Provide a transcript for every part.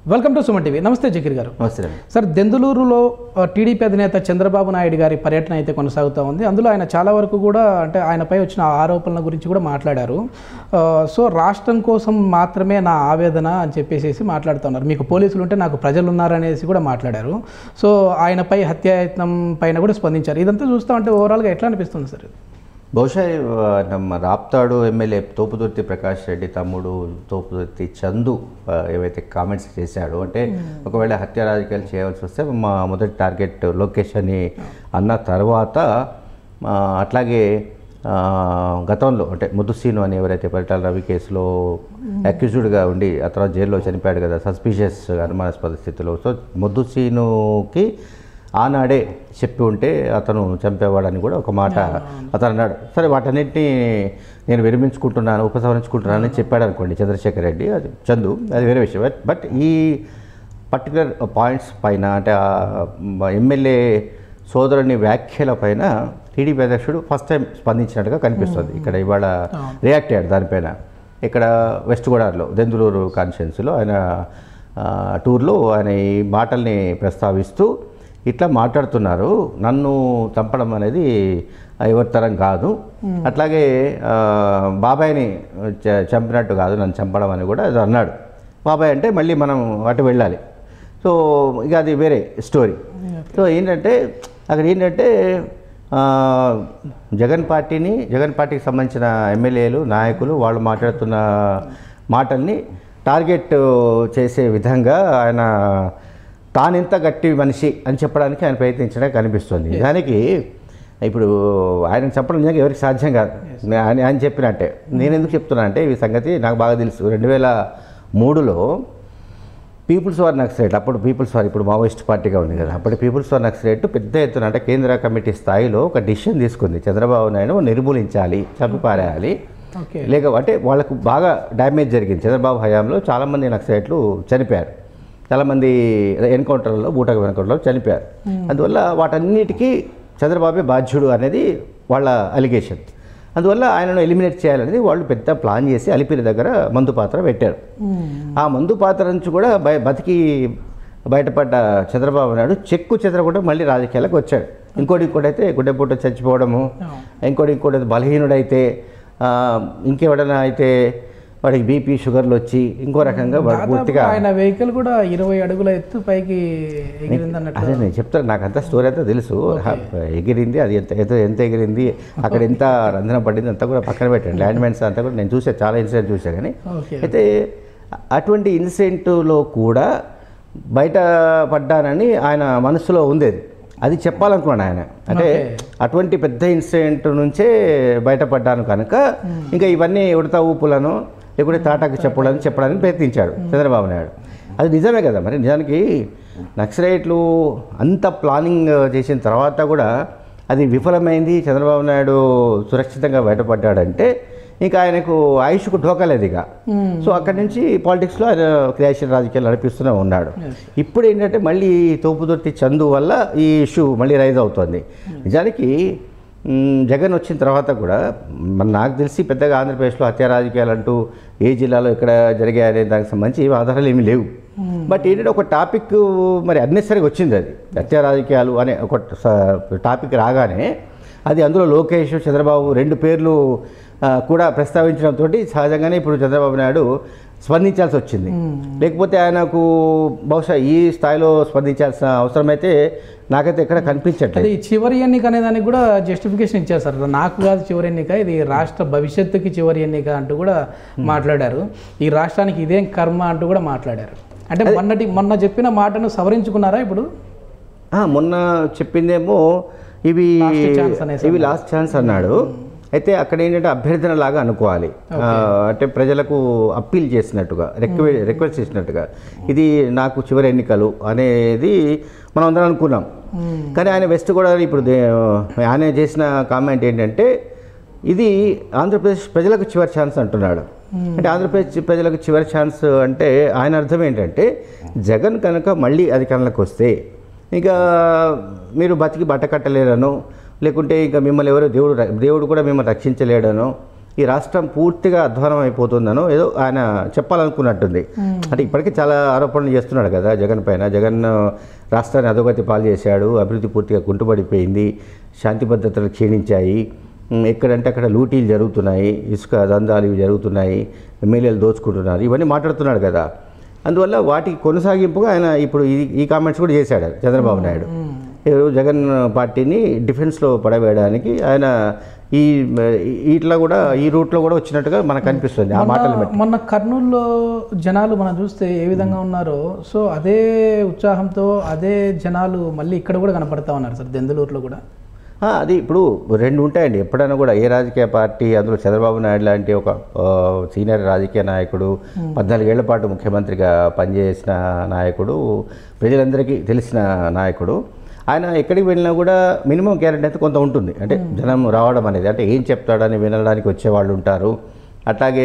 Welcome to Suman TV నమస్తే జకీర్ గారు నమస్తే రవి. సార్ దెందులూరులో ఆ, టీడీపీ అధినేత చంద్రబాబు నాయుడు గారి పర్యటన అయితే కొనసాగుతూ ఉంది అందులో ఆయన చాలా వరకు కూడా అంటే ఆయనపై వచ్చిన ఆరోపణల గురించి కూడా మాట్లాడారు ఆ, సో రాష్ట్రం కోసం మాత్రమే నా ఆవేదన అని చెప్పేసి మాట్లాడుతున్నారు మీకు పోలీసులు ఉంటే నాకు ప్రజలు ఉన్నారనేసి కూడా మాట్లాడారు సో ఆయనపై హత్యాయత్నం పైన కూడా స్పందించారు ఇదంతా చూస్తూ ఉంటే ఓవరాల్గా ఎట్లా అనిపిస్తుంది సార్ బహుశా ఆ, ನಮ್ಮ రాప్తాడు ఎమ్మెల్యే తోపుదుర్తి ప్రకాష్ రెడ్డి తమ్ముడు తోపుదుర్తి చందు ఆ, ఏవైతే కామెంట్స్ చేశాడో అంటే ఒకవేళ హత్య రాజకీయాలు చేయవలసి వస్తే మా మొదటి టార్గెట్ లోకేష్ అని అన్న తర్వాత ఆ, అట్లాగే ఆ, గతంలో అంటే ముద్దుసీను అని ఎవరైతే పరిటాల రవి కేసులో అక్యూజ్డ్గా ఉండి ఆ తర్వాత జైల్లో చనిపోయాడు కదా సస్పీషియస్ అనుమానాస్పద స్థితిలో సో ముద్దుసీనుకి ఆనాడే చెప్పి ఉంటే అతను చంపేవాడని కూడా ఒక మాట అతను అన్నాడు సరే వాటన్నిటిని నేను విరమించుకుంటున్నాను ఉపసంహరించుకుంటున్నాను అని చెప్పాడు అనుకోండి చంద్రశేఖర్ రెడ్డి అది చందు అది వేరే విషయం బట్ బట్ ఈ పర్టికులర్ పాయింట్స్ పైన అంటే ఆ ఎమ్మెల్యే సోదరుని వ్యాఖ్యల పైన టీడీపీ అధ్యక్షుడు ఫస్ట్ టైం స్పందించినట్టుగా కనిపిస్తుంది ఇక్కడ ఇవాళ రియాక్ట్ అయ్యాడు దానిపైన ఇక్కడ వెస్ట్ గోదావరిలో దెందులూరు కాన్స్టిట్యున్సీలో ఆయన ఆ, టూర్లో ఆయన ఈ మాటల్ని ప్రస్తావిస్తూ ఇట్లా మాట్లాడుతున్నారు నన్ను చంపడం అనేది ఎవరి తరం కాదు అట్లాగే ఆ, బాబాయ్ని చ- చంపినట్టు కాదు నన్ను చంపడం అని కూడా ఏదో అన్నాడు బాబాయ్ అంటే మళ్ళీ మనం అటు వెళ్ళాలి సో ఇక అది వేరే స్టోరీ సో ఏంటంటే అక్కడ ఏంటంటే ఆ, జగన్ పార్టీని జగన్ పార్టీకి సంబంధించిన ఎమ్మెల్యేలు నాయకులు వాళ్ళు మాట్లాడుతున్న మాటల్ని టార్గెట్ చేసే విధంగా ఆయన తానెంత గట్టి మనిషి అని చెప్పడానికి ఆయన ప్రయత్నించడం కనిపిస్తుంది దానికి ఇప్పుడు ఆయన చెప్పడం నిజంగా ఎవరికి సాధ్యం కాదు ఆయన ఆయన చెప్పినట్టే నేను ఎందుకు చెప్తున్నా అంటే ఈ సంగతి నాకు బాగా తెలుసు రెండు వేల మూడులో పీపుల్స్ వార్ నక్సలైట్ అప్పుడు పీపుల్స్ వార్ ఇప్పుడు మావోయిస్ట్ పార్టీగా ఉంది కదా అప్పుడు పీపుల్స్ వార్ నక్సలైట్ పెద్ద ఎత్తున అంటే కేంద్ర కమిటీ స్థాయిలో ఒక డిసిషన్ తీసుకుంది చంద్రబాబు నాయుడు నిర్మూలించాలి చంపి పారేయాలి ఓకే లేక అంటే వాళ్ళకు బాగా డ్యామేజ్ జరిగింది చంద్రబాబు హయాంలో చాలామంది నక్సలైట్లు చనిపోయారు చాలామంది ఎన్కౌంటర్లో బూటక ఎన్కౌంటర్లో చనిపోయారు అందువల్ల వాటన్నిటికీ చంద్రబాబే బాధ్యుడు అనేది వాళ్ళ అలిగేషన్ అందువల్ల ఆయనను ఎలిమినేట్ చేయాలనేది వాళ్ళు పెద్ద ప్లాన్ చేసి అలిపిరి దగ్గర మందు పాత్ర పెట్టారు ఆ మందు పాత్ర నుంచి కూడా బయ బతికి బయటపడ్డ చంద్రబాబు నాయుడు చెక్కు చెదరకుండా మళ్ళీ రాజకీయాలకు వచ్చాడు ఇంకోటి ఇంకోటి అయితే గుడ్డెపూట చచ్చిపోవడము ఇంకోటి ఇంకోటి అయితే బలహీనుడైతే ఆ, ఇంకెవడైనా అయితే వాడికి బీపీ షుగర్లు వచ్చి ఇంకో రకంగా వాడు దాదాపు పూర్తిగా ఆయన వెహికల్ కూడా ఇరవై అడుగుల ఎత్తు పైకి ఎగిరింది అన్నట్టు అదే నేను చెప్తాను నాకు అంత స్టోరీ అంతా తెలుసు హ, ఎగిరింది అది ఎంత ఎంత ఎంత ఎగిరింది అక్కడ ఎంత రంధ్రం పడింది అంతా కూడా పక్కన పెట్టండి ల్యాండ్ మైన్స్ అంతా కూడా నేను చూసా చాలా ఇన్సిడెంట్ చూసా కానీ ఓకే అయితే అటువంటి ఇన్సిడెంట్లో కూడా బయట పడ్డానని ఆయన మనసులో ఉంది అది. అది చెప్పాలనుకున్నాను ఆయన అంటే అటువంటి పెద్ద ఇన్సిడెంట్ నుంచే బయటపడ్డాను కనుక ఇంకా ఇవన్నీ ఉడత ఊపులను లేకుంటే తాటాకు చెప్పడానికి చెప్పడానికి ప్రయత్నించాడు చంద్రబాబు నాయుడు అది నిజమే కదా మరి నిజానికి నక్సలైట్లు అంత ప్లానింగ్ చేసిన తర్వాత కూడా అది విఫలమైంది చంద్రబాబు నాయుడు సురక్షితంగా బయటపడ్డాడంటే ఇంకా ఆయనకు ఆయుష్కు ఢోకాలేదు ఇక సో అక్కడి నుంచి పాలిటిక్స్లో ఆయన క్రియాశీల రాజకీయాలు నడిపిస్తూనే ఉన్నాడు ఇప్పుడు ఏంటంటే మళ్ళీ తోపుదొట్టి చందు వల్ల ఈ ఇష్యూ మళ్ళీ రైజ్ అవుతుంది నిజానికి మ్, జగన్ వచ్చిన తర్వాత కూడా మన నాకు తెలిసి పెద్దగా ఆంధ్రప్రదేశ్లో హత్య రాజకీయాలు అంటూ ఏ జిల్లాలో ఎక్కడ జరిగాయనే దానికి సంబంధించి ఏమి ఆధారాలు ఏమీ లేవు బట్ ఏంటంటే ఒక టాపిక్ మరి అన్నెసరిగా వచ్చింది అది హత్య రాజకీయాలు అనే ఒక స- టాపిక్ రాగానే అది అందులో లోకేష్ చంద్రబాబు రెండు పేర్లు ఆ, కూడా ప్రస్తావించడంతో సహజంగానే ఇప్పుడు చంద్రబాబు నాయుడు స్పందించాల్సి వచ్చింది లేకపోతే ఆయనకు బహుశా ఈ స్థాయిలో స్పందించాల్సిన అవసరం అయితే నాకైతే ఎక్కడ కనిపించట్లేదు అది చివరి ఎన్నిక అనే దానికి కూడా జస్టిఫికేషన్ ఇచ్చారు సార్ నాకు కాదు చివరి ఎన్నిక ఇది రాష్ట్ర భవిష్యత్తుకి చివరి ఎన్నిక అంటూ కూడా మాట్లాడారు ఈ రాష్ట్రానికి ఇదేం కర్మ అంటూ కూడా మాట్లాడారు అంటే మొన్నటి మొన్న చెప్పిన మాటను సవరించుకున్నారా ఇప్పుడు ఆ, మొన్న చెప్పిందేమో ఇవి Last chance అనేసి ఇవి లాస్ట్ ఛాన్స్ అన్నాడు అయితే అక్కడ ఏంటంటే అభ్యర్థన లాగా అనుకోవాలి ఆ, అంటే ప్రజలకు అప్పీల్ చేసినట్టుగా రిక్వె రిక్వెస్ట్ చేసినట్టుగా ఇది నాకు చివరి ఎన్నికలు అనేది మనం అందరం అనుకున్నాం కానీ ఆయన వెస్ట్ గోదావరి ఇప్పుడు దే- ఆయన చేసిన కామెంట్ ఏంటంటే ఇది ఆంధ్రప్రదేశ్ ప్రజలకు చివరి ఛాన్స్ అంటున్నాడు అంటే ఆంధ్రప్రదేశ్ ప్రజలకు చివరి ఛాన్స్ అంటే ఆయన అర్థం ఏంటంటే జగన్ కనుక మళ్ళీ అధికారంలోకి వస్తే ఇక మీరు బతికి బట్ట కట్టలేరనో లేకుంటే ఇంకా మిమ్మల్ని ఎవరు దేవుడు ర- దేవుడు కూడా మిమ్మల్ని రక్షించలేడనో ఈ రాష్ట్రం పూర్తిగా అధ్వానం అయిపోతుందనో ఏదో ఆయన చెప్పాలనుకున్నట్టుంది అంటే ఇప్పటికీ చాలా ఆరోపణలు చేస్తున్నాడు కదా జగన్ పైన జగన్ రాష్ట్రాన్ని అధోగతి పాలు చేశాడు అభివృద్ధి పూర్తిగా కుంటుపడిపోయింది శాంతి భద్రతలు క్షీణించాయి ఉమ్, ఎక్కడంటే అక్కడ లూటీలు జరుగుతున్నాయి ఇసుక దందాలు ఇవి జరుగుతున్నాయి ఎమ్మెల్యేలు దోచుకుంటున్నారు ఇవన్నీ మాట్లాడుతున్నాడు కదా అందువల్ల వాటికి కొనసాగింపుగా ఆయన ఇప్పుడు ఈ ఈ కామెంట్స్ కూడా చేశాడు చంద్రబాబు నాయుడు ఎవరు జగన్ పార్టీని డిఫెన్స్లో పడవేయడానికి ఆయన ఈ ఇట్లా కూడా ఈ రూట్లో కూడా వచ్చినట్టుగా మనకు అనిపిస్తుంది ఆ మాటలు మొన్న- మొన్న కర్నూలులో జనాలు మనం చూస్తే ఏ విధంగా ఉన్నారో సో అదే ఉత్సాహంతో అదే జనాలు మళ్ళీ ఇక్కడ కూడా కనపడతా ఉన్నారు సార్ దెందులూరులో కూడా ఆ, అది ఇప్పుడు రెండు ఉంటాయండి ఎప్పుడైనా కూడా ఏ రాజకీయ పార్టీ అందులో చంద్రబాబు నాయుడు లాంటి ఒక ఆ, సీనియర్ రాజకీయ నాయకుడు పద్నాలుగేళ్ల పాటు ముఖ్యమంత్రిగా పనిచేసిన నాయకుడు ప్రజలందరికీ తెలిసిన నాయకుడు ఆయన ఎక్కడికి వెళ్ళినా కూడా మినిమం గ్యారెంటీ అయితే కొంత ఉంటుంది అంటే జనం రావడం అనేది అంటే ఏం చెప్తాడని వినడానికి వచ్చేవాళ్ళు ఉంటారు అట్లాగే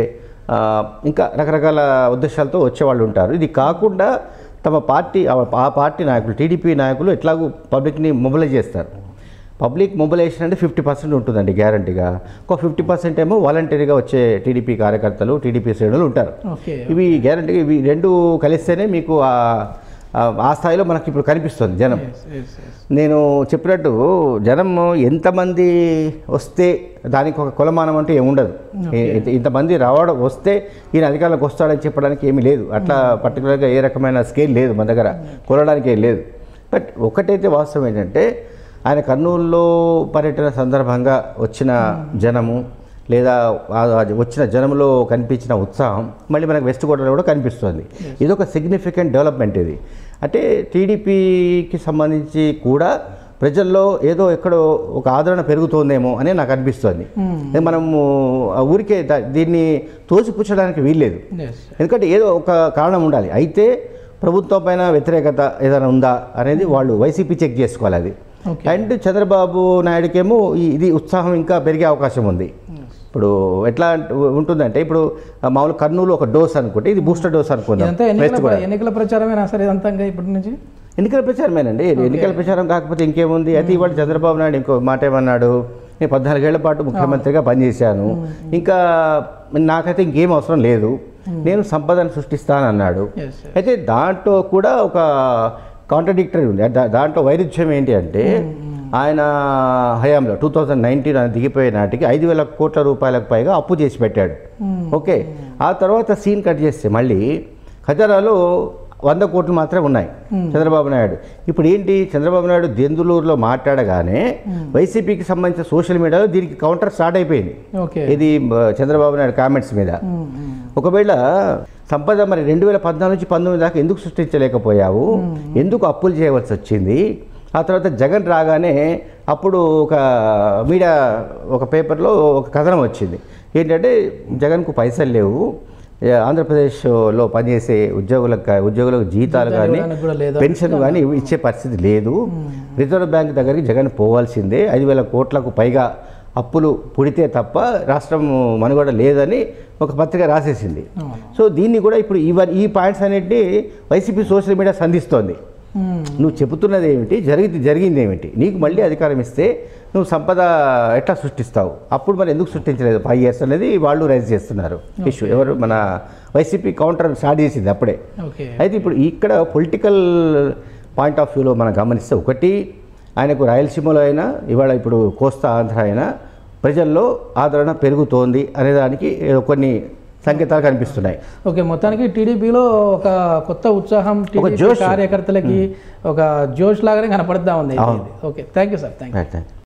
ఆ, ఇంకా రకరకాల ఉద్దేశాలతో వచ్చేవాళ్ళు ఉంటారు ఇది కాకుండా తమ పార్టీ ఆ- ఆ పార్టీ నాయకులు టీడీపీ నాయకులు ఎట్లాగూ పబ్లిక్ని మొబిలైజ్ చేస్తారు పబ్లిక్ మొబిలైజేషన్ అంటే ఫిఫ్టీ పర్సెంట్ ఉంటుందండి గ్యారంటీగా ఒక ఫిఫ్టీ పర్సెంట్ ఏమో వాలంటరీగా వచ్చే టీడీపీ కార్యకర్తలు టీడీపీ శ్రేణులు ఉంటారు ఓకే ఇవి గ్యారంటీగా ఇవి రెండు కలిస్తేనే మీకు ఆ- ఆ- ఆ స్థాయిలో మనకి ఇప్పుడు కనిపిస్తుంది జనం Yes, yes, yes. నేను చెప్పినట్టు జనం ఎంతమంది వస్తే దానికి ఒక కులమానం అంటూ ఏముండదు ఇంత- ఇంతమంది రావడం వస్తే ఈయన అధికారంలోకి వస్తాడని చెప్పడానికి ఏమీ లేదు అట్లా పర్టికులర్గా ఏ రకమైన స్కేల్ లేదు మన దగ్గర కొలడానికి ఏం లేదు బట్ ఒకటైతే వాస్తవం ఏంటంటే ఆయన కర్నూలులో పర్యటన సందర్భంగా వచ్చిన జనము లేదా ఆ- ఆ వచ్చిన జనంలో కనిపించిన ఉత్సాహం మళ్ళీ మనకు వెస్ట్ గోదావరిలో కూడా కనిపిస్తుంది ఇది ఒక సిగ్నిఫికెంట్ డెవలప్మెంట్ ఇది అంటే టీడీపీకి సంబంధించి కూడా ప్రజల్లో ఏదో ఎక్కడో ఒక ఆదరణ పెరుగుతోందేమో అని నాకు అనిపిస్తుంది ఇది మనము ఆ ఊరికే దా- దీన్ని తోసిపుచ్చడానికి వీల్లేదు Yes. ఎందుకంటే ఏదో ఒక కారణం ఉండాలి అయితే ప్రభుత్వం పైన వ్యతిరేకత ఏదైనా ఉందా అనేది వాళ్ళు వైసీపీ చెక్ చేసుకోవాలి అది Okay. అండ్ చంద్రబాబు నాయుడుకేమో ఈ- ఇది ఉత్సాహం ఇంకా పెరిగే అవకాశం ఉంది ఇప్పుడు ఎట్లా అంట- ఉంటుందంటే ఇప్పుడు ఆ మామూలు కర్నూలు ఒక డోస్ అనుకుంటే ఇది బూస్టర్ డోస్ అనుకుందాం ఇదంతా West ఎన్నికల గోదావరి. ఎన్నికల ప్రచారమేనా సార్ ఇదంతా ఇంకా ఇప్పటి నుంచి ఎన్నికల ప్రచారమేనండి ఎన్నికల ప్రచారం కాకపోతే ఇంకేముంది అయితే ఇవాళ చంద్రబాబు నాయుడు ఇంకో మాట ఏమన్నాడు నేను పద్నాలుగేళ్ల పాటు ముఖ్యమంత్రిగా పనిచేశాను ఇంకా నాకైతే ఇంకేం అవసరం లేదు నేను సంపదను సృష్టిస్తానన్నాడు Yes, yes. అయితే దాంట్లో కూడా ఒక కాంట్రడిక్టరీ ఉంది దా- దాంట్లో వైరుధ్యం ఏంటి అంటే ఆయన హయాంలో టూ థౌజండ్ నైన్టీన్ ఆయన దిగిపోయే నాటికి ఐదు వేల కోట్ల రూపాయలకు పైగా అప్పు చేసి పెట్టాడు ఓకే ఆ తర్వాత సీన్ కట్ చేస్తే మళ్ళీ ఖజానాలో వంద కోట్లు మాత్రమే ఉన్నాయి చంద్రబాబు నాయుడు ఇప్పుడు ఏంటి చంద్రబాబు నాయుడు దెందులూరులో మాట్లాడగానే వైసీపీకి సంబంధించిన సోషల్ మీడియాలో దీనికి కౌంటర్ స్టార్ట్ అయిపోయింది ఓకే ఇది ఆ, చంద్రబాబు నాయుడు కామెంట్స్ మీద ఒకవేళ సంపద మరి రెండు వేల పద్నాలుగు నుంచి పంతొమ్మిది దాకా ఎందుకు సృష్టించలేకపోయావు ఎందుకు అప్పులు చేయవలసి వచ్చింది ఆ తర్వాత జగన్ రాగానే అప్పుడు ఒక మీడియా ఒక పేపర్లో ఒక కథనం వచ్చింది ఏంటంటే జగన్కు పైసలు లేవు ఏ, ఆంధ్రప్రదేశ్లో పనిచేసే ఉద్యోగులకు కా- ఉద్యోగులకు జీతాలు కానీ ఇవ్వడానికి కూడా లేదు పెన్షన్ కానీ ఇచ్చే పరిస్థితి లేదు రిజర్వ్ బ్యాంక్ దగ్గరికి జగన్ పోవాల్సిందే ఐదు వేల కోట్లకు పైగా అప్పులు పుడితే తప్ప రాష్ట్రం మనుగడ లేదని ఒక పత్రిక రాసేసింది అవును. సో దీన్ని కూడా ఇప్పుడు ఇవ ఈ పాయింట్స్ అన్నింటినీ వైసీపీ సోషల్ మీడియా సంధిస్తోంది మ్మ్. నువ్వు చెబుతున్నది ఏమిటి జరిగింది జరిగింది ఏమిటి నీకు మళ్ళీ అధికారం ఇస్తే నువ్వు సంపద ఎట్లా సృష్టిస్తావు అప్పుడు మరి ఎందుకు సృష్టించలేదు ఫైవ్ ఇయర్స్ అనేది వాళ్ళు రైజ్ చేస్తున్నారు ఇష్యూ ఎవరు మన వైసీపీ కౌంటర్ స్టార్ట్ చేసింది అప్పుడే ఓకే అయితే ఇప్పుడు ఇక్కడ పొలిటికల్ పాయింట్ ఆఫ్ వ్యూలో మనం గమనిస్తే ఒకటి ఆయనకు రాయలసీమలో అయినా ఇవాళ ఇప్పుడు కోస్తా ఆంధ్ర అయినా ప్రజల్లో ఆదరణ పెరుగుతోంది అనేదానికి ఏదో కొన్ని సంకేతాలు కనిపిస్తున్నాయి ఓకే మొత్తానికి టీడీపీలో ఒక కొత్త ఉత్సాహం టీడీపీ జోష్. కార్యకర్తలకి ఒక జోష్ లాగానే కనపడతా ఉంది అవును. Okay thank you sir thank you right thank